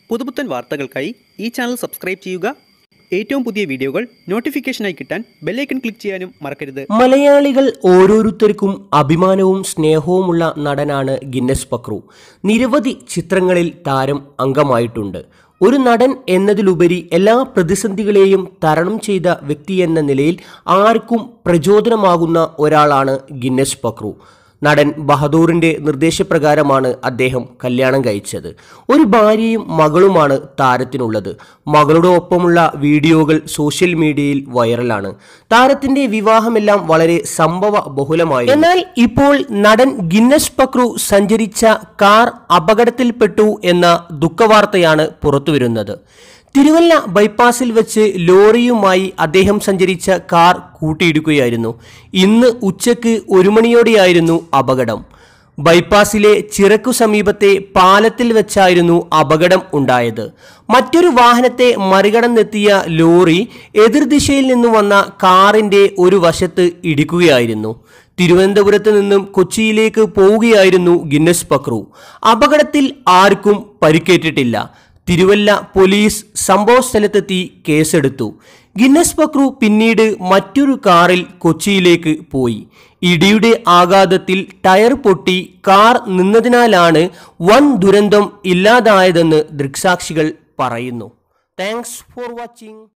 പുതുപുത്തൻ വാർത്തകൾക്കായി ഈ ചാനൽ സബ്സ്ക്രൈബ് ചെയ്യുക ഏറ്റവും പുതിയ വീഡിയോകൾ നോട്ടിഫിക്കേഷനായി കിട്ടാൻ ബെല്ലൈക്കൺ ക്ലിക്ക് ചെയ്യാനും മറക്കരുത് മലയാളികൾ ഓരോരുത്തർക്കും അഭിമാനവും സ്നേഹവുമുള്ള നടനാണ് ഗിന്നസ് പക്രു നിരവധി ചിത്രങ്ങളിൽ താരം അംഗമായിട്ടുണ്ട് ഒരു നടൻ എന്നതിലുപരി എല്ലാ പ്രതിസന്ധികളെയും തരണം ചെയ്ത വ്യക്തിയെന്ന നിലയിൽ ആർക്കും പ്രചോദനമാകുന്ന ഒരാളാണ് ഗിന്നസ് പക്രു നടൻ ബഹദൂറിന്റെ നിർദ്ദേശപ്രകാരമാണ് അദ്ദേഹം കല്യാണം കഴിച്ചത് ഒരു ഭാര്യയും മകളുമാണ് താരത്തിനുള്ളത് മകളുടെ ഒപ്പമുള്ള വീഡിയോകൾ സോഷ്യൽ മീഡിയയിൽ വൈറലാണ് താരത്തിന്റെ വിവാഹമെല്ലാം വളരെ സംഭവ ബഹുലമായി എന്നാൽ ഇപ്പോൾ നടൻ ഗിന്നസ് പക്രു സഞ്ചരിച്ച കാർ അപകടത്തിൽപ്പെട്ടു എന്ന ദുഃഖവാർത്തയാണ് പുറത്തുവരുന്നത് തിരുവല്ല ബൈപ്പാസിൽ വെച്ച് ലോറിയുമായി അദ്ദേഹം സഞ്ചരിച്ച കാർ കൂട്ടിയിടിക്കുകയായിരുന്നു ഇന്ന് ഉച്ചയ്ക്ക് ഒരു മണിയോടെയായിരുന്നു അപകടം ബൈപ്പാസിലെ ചിറക്കു സമീപത്തെ പാലത്തിൽ വെച്ചായിരുന്നു അപകടം ഉണ്ടായത് മറ്റൊരു വാഹനത്തെ മറികടന്നെത്തിയ ലോറി എതിർദിശയിൽ നിന്നു വന്ന കാറിന്റെ ഒരു വശത്ത് ഇടിക്കുകയായിരുന്നു തിരുവനന്തപുരത്ത് നിന്നും കൊച്ചിയിലേക്ക് പോവുകയായിരുന്നു ഗിന്നസ് പക്രു അപകടത്തിൽ ആർക്കും പരിക്കേറ്റിട്ടില്ല തിരുവല്ല പോലീസ് സംഭവ സ്ഥലത്തെത്തി കേസെടുത്തു ഗിന്നസ് പക്രു പിന്നീട് മറ്റൊരു കാറിൽ കൊച്ചിയിലേക്ക് പോയി ഇടിയുടെ ആഘാതത്തിൽ ടയർ പൊട്ടി കാർ നിന്നതിനാലാണ് വൻ ദുരന്തം ഇല്ലാതായതെന്ന് ദൃക്സാക്ഷികൾ പറയുന്നു താങ്ക്സ് ഫോർ വാച്ചിങ്